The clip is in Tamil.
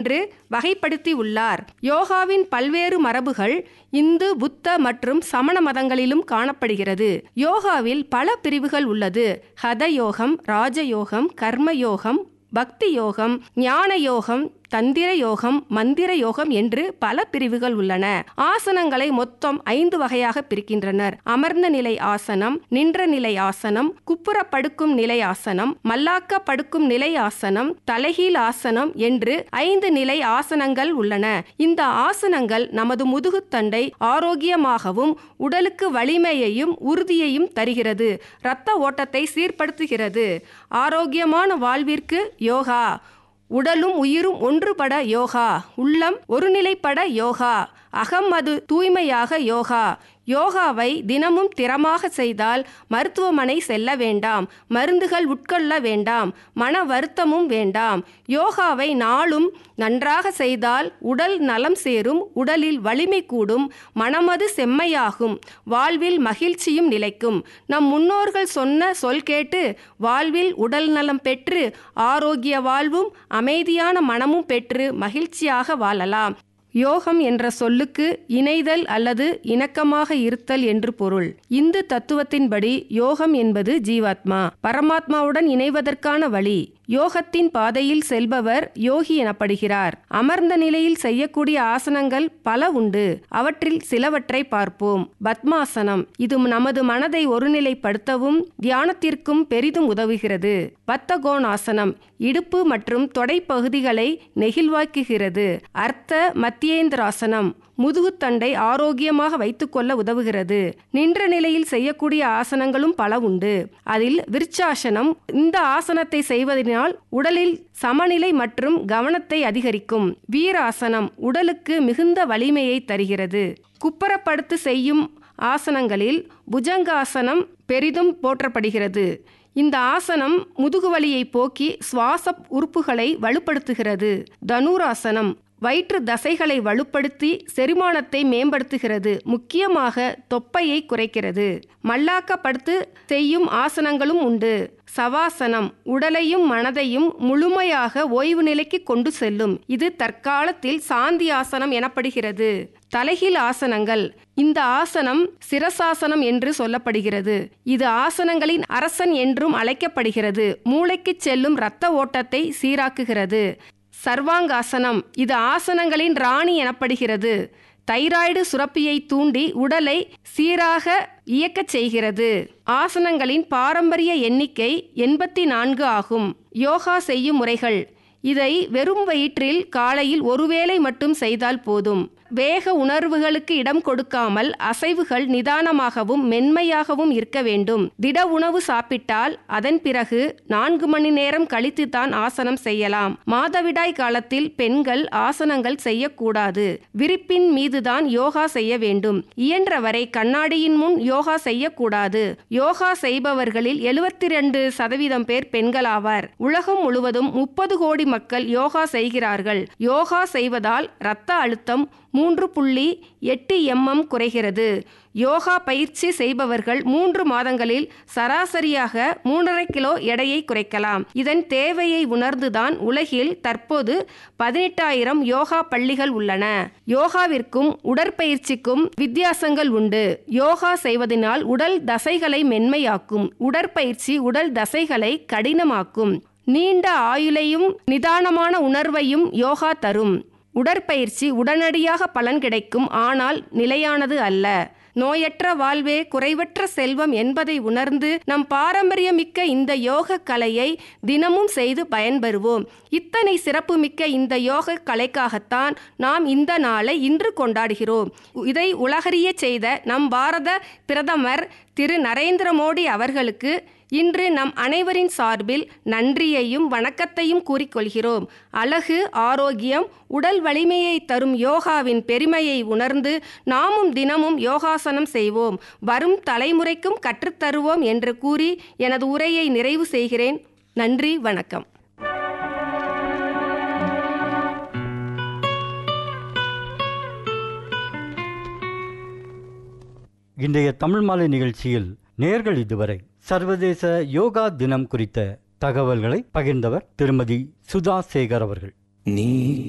என்று வகைப்படுத்தி உள்ளார் யோகாவின் பல்வேறு மரபுகள் இந்து புத்த மற்றும் சமண மதங்களிலும் காணப்படுகிறது யோகாவில் பல பிரிவுகள் உள்ளது ஹத யோகம் ராஜயோகம் கர்ம யோகம் பக்தி யோகம் ஞான யோகம் தந்திர யோகம் மந்திர யோகம் என்று பல பிரிவுகள் உள்ளன ஆசனங்களை மொத்தம் ஐந்து வகையாக பிரிக்கின்றனர் அமர்ந்த நிலை ஆசனம் நின்ற நிலை ஆசனம் குப்புற படுக்கும் நிலை ஆசனம் மல்லாக்க படுக்கும் நிலை ஆசனம் தலைகீழ் ஆசனம் என்று ஐந்து நிலை ஆசனங்கள் உள்ளன இந்த ஆசனங்கள் நமது முதுகுத்தண்டை ஆரோக்கியமாகவும் உடலுக்கு வலிமையையும் உறுதியையும் தருகிறது இரத்த ஓட்டத்தை சீர்படுத்துகிறது ஆரோக்கியமான வாழ்விற்கு யோகா உடலும் உயிரும் ஒன்றுபட யோகா உள்ளம் ஒருநிலைப்பட யோகா அகம் அது தூய்மையாக யோகா யோகாவை தினமும் திறமாக செய்தால் மருத்துவமனை செல்ல வேண்டாம் மருந்துகள் உட்கொள்ள வேண்டாம் மன வருத்தமும் வேண்டாம் யோகாவை நாளும் நன்றாக செய்தால் உடல் நலம் சேரும் உடலில் வலிமை கூடும் மனமது செம்மையாகும் வாழ்வில் மகிழ்ச்சியும் நிலைக்கும் நம் முன்னோர்கள் சொன்ன சொல் கேட்டு வாழ்வில் உடல் நலம் பெற்று ஆரோக்கிய வாழ்வும் அமைதியான மனமும் பெற்று மகிழ்ச்சியாக வாழலாம் யோகம் என்ற சொல்லுக்கு இணைதல் அல்லது இணக்கமாக இருத்தல் என்று பொருள் இந்து தத்துவத்தின்படி யோகம் என்பது ஜீவாத்மா பரமாத்மாவுடன் இணைவதற்கான வழி யோகத்தின் பாதையில் செல்பவர் யோகி எனப்படுகிறார் அமர்ந்த நிலையில் செய்யக்கூடிய ஆசனங்கள் பல உண்டு அவற்றில் சிலவற்றை பார்ப்போம் பத்மாசனம் இது நமது மனதை ஒருநிலைப்படுத்தவும் தியானத்திற்கும் பெரிதும் உதவுகிறது பத்தகோணாசனம் இடுப்பு மற்றும் தொடை பகுதிகளை நெகிழ்வாக்குகிறது அர்த்த மத்தியேந்திராசனம் முதுகுத்தண்டை ஆரோக்கியமாக வைத்துக்கொள்ள உதவுகிறது நின்ற நிலையில் செய்யக்கூடிய ஆசனங்களும் பல உண்டு அதில் விருச்சாசனம் இந்த ஆசனத்தை செய்வதனால் உடலில் சமநிலை மற்றும் கவனத்தை அதிகரிக்கும் வீராசனம் உடலுக்கு மிகுந்த வலிமையை தருகிறது குப்பரப்படுத்து செய்யும் ஆசனங்களில் புஜங்காசனம் பெரிதும் போற்றப்படுகிறது இந்த ஆசனம் முதுகுவலியை போக்கி சுவாச உறுப்புகளை வலுப்படுத்துகிறது தனுராசனம் வயிற்று தசைகளை வலுப்படுத்தி செரிமானத்தை மேம்படுத்துகிறது முக்கியமாக தொப்பையை குறைக்கிறது மல்லாக்கப்படுத்து செய்யும் ஆசனங்களும் உண்டு சவாசனம் உடலையும் மனதையும் முழுமையாக ஓய்வு நிலைக்கு கொண்டு செல்லும் இது தற்காலத்தில் சாந்தி ஆசனம் எனப்படுகிறது தலைகீழ் ஆசனங்கள் இந்த ஆசனம் சிரசாசனம் என்று சொல்லப்படுகிறது இது ஆசனங்களின் அரசன் என்றும் அழைக்கப்படுகிறது மூளைக்கு செல்லும் இரத்த ஓட்டத்தை சீராக்குகிறது சர்வாங்காசனம் இது ஆசனங்களின் ராணி எனப்படுகிறது தைராய்டு சுரப்பியை தூண்டி உடலை சீராக இயக்கச் செய்கிறது ஆசனங்களின் பாரம்பரிய எண்ணிக்கை எண்பத்தி நான்கு ஆகும் யோகா செய்யும் முறைகள் இதை வெறும் வயிற்றில் காலையில் ஒருவேளை மட்டும் செய்தால் போதும் வேக உணர்வுகளுக்கு இடம் கொடுக்காமல் அசைவுகள் நிதானமாகவும் மென்மையாகவும் இருக்க வேண்டும் திட உணவு சாப்பிட்டால் அதன் பிறகு நான்கு மணி நேரம் கழித்து தான் ஆசனம் செய்யலாம் மாதவிடாய் காலத்தில் பெண்கள் ஆசனங்கள் செய்யக்கூடாது விரிப்பின் மீதுதான் யோகா செய்ய வேண்டும் இயன்றவரை கண்ணாடியின் முன் யோகா செய்யக்கூடாது யோகா செய்பவர்களில் எழுபத்தி ரெண்டு சதவீதம் பேர் பெண்களாவார் உலகம் முழுவதும் முப்பது கோடி மக்கள் யோகா செய்கிறார்கள் யோகா செய்வதால் இரத்த அழுத்தம் மூன்று புள்ளி எட்டு எம்எம் குறைகிறது யோகா பயிற்சி செய்பவர்கள் மூன்று மாதங்களில் சராசரியாக மூன்றரை கிலோ எடையை குறைக்கலாம் இதன் தேவையை உணர்ந்துதான் உலகில் தற்போது பதினெட்டாயிரம் யோகா பள்ளிகள் உள்ளன யோகாவிற்கும் உடற்பயிற்சிக்கும் வித்தியாசங்கள் உண்டு யோகா செய்வதனால் உடல் தசைகளை மென்மையாக்கும் உடற்பயிற்சி உடல் தசைகளை கடினமாக்கும் நீண்ட ஆயுளையும் நிதானமான உணர்வையும் யோகா தரும் உடற்பயிற்சி உடனடியாக பலன் கிடைக்கும் ஆனால் நிலையானது அல்ல நோயற்ற வாழ்வே குறைவற்ற செல்வம் என்பதை உணர்ந்து நம் பாரம்பரியமிக்க இந்த யோக கலையை தினமும் செய்து பயன்பெறுவோம் இத்தனை சிறப்புமிக்க இந்த யோக கலைக்காகத்தான் நாம் இந்த நாளை இன்று கொண்டாடுகிறோம் இதை உலகறிய செய்த நம் பாரத பிரதமர் திரு நரேந்திர மோடி அவர்களுக்கு இன்று நம் அனைவரின் சார்பில் நன்றியையும் வணக்கத்தையும் கூறிக்கொள்கிறோம் அழகு ஆரோக்கியம் உடல் வலிமையை தரும் யோகாவின் பெருமையை உணர்ந்து நாமும் தினமும் யோகாசனம் செய்வோம் வரும் தலைமுறைக்கும் கற்றுத்தருவோம் என்று கூறி எனது உரையை நிறைவு செய்கிறேன் நன்றி வணக்கம் இன்றைய தமிழ் மாலை நிகழ்ச்சியில் நேர்கள் இதுவரை சர்வதேச யோகா தினம் குறித்த தகவல்களை பகிர்ந்தவர் திருமதி சுதா சேகர் அவர்கள் நீ